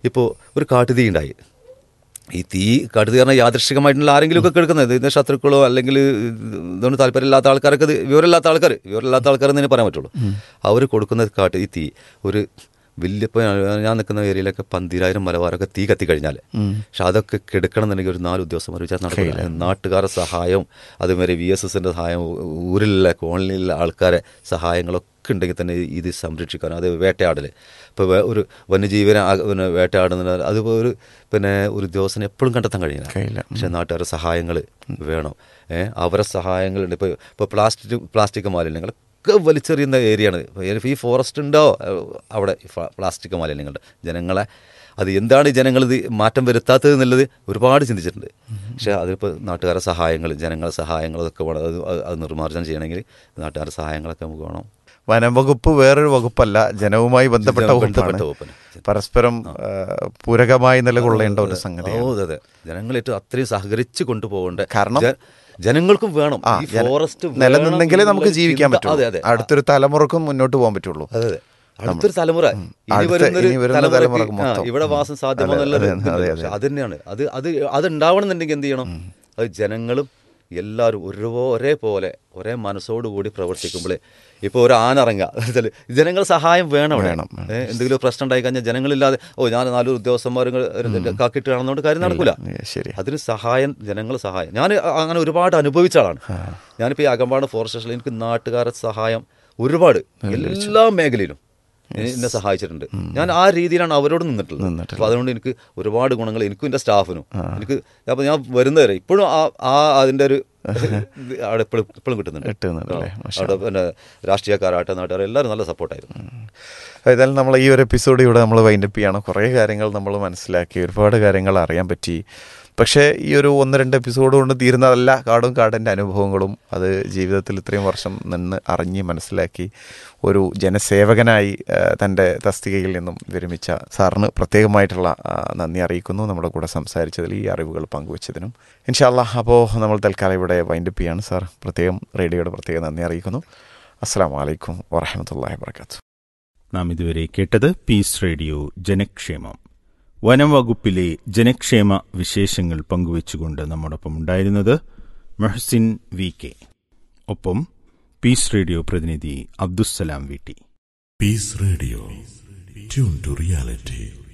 ഇപ്പോൾ ഒരു കാട്ടുതീ ഉണ്ടായി ഈ തീ കാട്ടുതീ പറഞ്ഞാൽ യാദൃശികമായിട്ടുള്ള ആരെങ്കിലും ഒക്കെ കേൾക്കുന്നത് ഇതിന്റെ ശത്രുക്കളോ അല്ലെങ്കിൽ ഇതുകൊണ്ട് താല്പര്യമില്ലാത്ത ആൾക്കാരൊക്കെ ഇത് വിവരമില്ലാത്ത ആൾക്കാർ വിവരമില്ലാത്ത ആൾക്കാർ എന്നേ പറയാൻ പറ്റുള്ളൂ അവർ കൊടുക്കുന്ന കാട്ട് ഈ തീ ഒരു വലിയ ഇപ്പോൾ ഞാൻ നിൽക്കുന്ന ഏരിയയിലൊക്കെ പന്തിരായിരം മലബാറൊക്കെ തീ കത്തിക്കഴിഞ്ഞാൽ പക്ഷെ അതൊക്കെ കെടുക്കണം എന്നുണ്ടെങ്കിൽ ഒരു നാല് ഉദ്യോഗസ്ഥന്മാർ വിചാരം നടക്കില്ല നാട്ടുകാരുടെ സഹായം അതുമാതിരി വി എസ് എസിൻ്റെ സഹായം ഊരിലുള്ള കോളനിയിലെ ആൾക്കാരെ സഹായങ്ങളൊക്കെ ഉണ്ടെങ്കിൽ തന്നെ ഇത് സംരക്ഷിക്കാൻ അത് വേട്ടയാടൽ ഇപ്പോൾ ഒരു വന്യജീവനെ ആ- പിന്നെ വേട്ടയാടുന്ന അതിപ്പോൾ ഒരു പിന്നെ ഒരു ഉദ്യോഗസ്ഥനെ എപ്പോഴും കണ്ടെത്താൻ കഴിയില്ല കഴിയില്ല. പക്ഷെ നാട്ടുകാരുടെ സഹായങ്ങൾ വേണം ഏഹ് അവരെ സഹായങ്ങളുണ്ട് ഇപ്പോൾ ഇപ്പോൾ പ്ലാസ്റ്റിക് പ്ലാസ്റ്റിക് മാലിന്യങ്ങളൊക്കെ വലിച്ചെറിയുന്ന ഏരിയയാണ് ഇപ്പോൾ ഈ ഫോറസ്റ്റ് ഉണ്ടോ ഏഹ് അവിടെ ഈ ഫ- പ്ലാസ്റ്റിക് മാലിന്യങ്ങളുടെ ജനങ്ങളെ അത് എന്താണ് ഈ ജനങ്ങൾ ഇത് മാറ്റം വരുത്താത്തത് എന്നുള്ളത് ഒരുപാട് ചിന്തിച്ചിട്ടുണ്ട് പക്ഷേ അതിപ്പോൾ നാട്ടുകാരുടെ സഹായങ്ങൾ ജനങ്ങളുടെ സഹായങ്ങൾ അതൊക്കെ വേണം അത് അത് നിർമ്മാർജ്ജനം ചെയ്യണമെങ്കിൽ നാട്ടുകാരുടെ സഹായങ്ങളൊക്കെ നമുക്ക് വേണം വനം വകുപ്പ് വേറൊരു വകുപ്പല്ല ജനവുമായി ബന്ധപ്പെട്ട ബന്ധപ്പെട്ട വകുപ്പാണ് വകുപ്പാണ്. പരസ്പരം ആ, പൂരകമായി നിലകൊള്ളേണ്ട ഒരു സംഗതി ഓ അതെ അതെ ജനങ്ങൾ ഏറ്റവും അത്രയും സഹകരിച്ച് കൊണ്ടുപോകേണ്ട കാരണം- ജ- ജനങ്ങൾക്കും വേണം ആ ഈ ജന- ഫോറസ്റ്റ് നിലനിന്നെങ്കിലേ നമുക്ക് ജീവിക്കാൻ ചിന്ത- അതെ പറ്റുള്ളൂ അതെ അടുത്തൊരു തലമുറക്കും മുന്നോട്ട് പോകാൻ പറ്റുള്ളൂ അതെ അതെ അടുത്തൊരു തലമുറ ഇനി അടുത്ത- വരുന്നൊരു ഇനി വരുന്ന തലമുറയ്ക്ക് തലമുറക്ക് ആ, മൊത്തം. ഇവിടെ വാസം സാധ്യമോ അതെ, എന്നുള്ളത് അതെ, ഇതുണ്ട്. അതെ, പക്ഷെ അത് തന്നെയാണ് അത് അത് അത് ഉണ്ടാവണമെന്നുണ്ടെങ്കിൽ എന്ത് ചെയ്യണം അത് ജനങ്ങളും എല്ലാവരും ഒരു ഒരേപോലെ ഒരേ മനസ്സോടുകൂടി പ്രവർത്തിക്കുമ്പോഴേ ഇപ്പോൾ ഒരു ആന ഇറങ്ങുക ജനങ്ങൾ സഹായം വേണം അവിടെ. വേണം. ഏ, എന്തെങ്കിലും പ്രശ്നം ഉണ്ടായി കഴിഞ്ഞാൽ ജനങ്ങളില്ലാതെ ഓ ഞാൻ നാല് ഉദ്യോഗസ്ഥന്മാരും കാക്കിട്ട് കാണുന്നതുകൊണ്ട് കാര്യം നടക്കൂല ഏ, ശരി അതിന് സഹായം ജനങ്ങൾ സഹായം ഞാൻ അങ്ങനെ ഒരുപാട് അനുഭവിച്ച ആളാണ് ഞാനിപ്പോൾ ഈ അകമ്പാട് ഫോറസ്റ്റ് സ്റ്റേഷനിൽ എനിക്ക് നാട്ടുകാരുടെ സഹായം ഒരുപാട് എല്ലാ മേഖലയിലും എന്നെ സഹായിച്ചിട്ടുണ്ട് ഞാൻ ആ രീതിയിലാണ് അവരോട് നിന്നിട്ടുള്ളത് നിന്നിട്ടുള്ളത്. അപ്പോൾ അതുകൊണ്ട് എനിക്ക് ഒരുപാട് ഗുണങ്ങൾ എനിക്കും എൻ്റെ സ്റ്റാഫിനും എനിക്ക് അപ്പോൾ ഞാൻ വരുന്നവരെ ഇപ്പോഴും ആ ആ അതിൻ്റെ ഒരു ഇത് അവിടെ ഇപ്പോഴും ഇപ്പോഴും കിട്ടുന്നുണ്ട് കിട്ടുന്നുണ്ടല്ലേ? ആ. അവിടെ പിന്നെ രാഷ്ട്രീയക്കാരാട്ടെ നാട്ടുകാർ എല്ലാവരും നല്ല സപ്പോർട്ടായിരുന്നു ഏതായാലും നമ്മൾ ഈ ഒരു എപ്പിസോഡ് ഇവിടെ നമ്മൾ വൈൻഡപ്പ് ചെയ്യാണ് കുറേ കാര്യങ്ങൾ നമ്മൾ മനസ്സിലാക്കി ഒരുപാട് കാര്യങ്ങൾ അറിയാൻ പറ്റി പക്ഷേ ഈ ഒരു ഒന്ന് രണ്ട് എപ്പിസോഡ് കൊണ്ട് തീരുന്നതല്ല കാടും കാടിൻ്റെ അനുഭവങ്ങളും അത് ജീവിതത്തിൽ ഇത്രയും വർഷം നിന്ന് അറിഞ്ഞ് മനസ്സിലാക്കി ഒരു ജനസേവകനായി ആ, തൻ്റെ തസ്തികയിൽ നിന്നും വിരമിച്ച സാറിന് പ്രത്യേകമായിട്ടുള്ള ആ, നന്ദി അറിയിക്കുന്നു നമ്മുടെ കൂടെ സംസാരിച്ചതിൽ ഈ അറിവുകൾ പങ്കുവച്ചതിനും ഇൻഷാല്ല അപ്പോൾ നമ്മൾ തൽക്കാലം ഇവിടെ വൈൻഡപ്പ് ചെയ്യാണ് സാർ പ്രത്യേകം റേഡിയോയുടെ പ്രത്യേക നന്ദി അറിയിക്കുന്നു അസ്സാം വലൈക്കും വാഹമത്തല്ലാ വാത്തു നാം ഇതുവരെ കേട്ടത് പീസ് റേഡിയോ ജനക്ഷേമം വനം വകുപ്പിലെ ജനക്ഷേമ വിശേഷങ്ങൾ പങ്കുവച്ചുകൊണ്ട് നമ്മോടൊപ്പം ഉണ്ടായിരുന്നത് മെഹസിൻ വി കെ ഒപ്പം പീസ് റേഡിയോ പ്രതിനിധി Abdussalam V T Peace Radio. Tune to reality.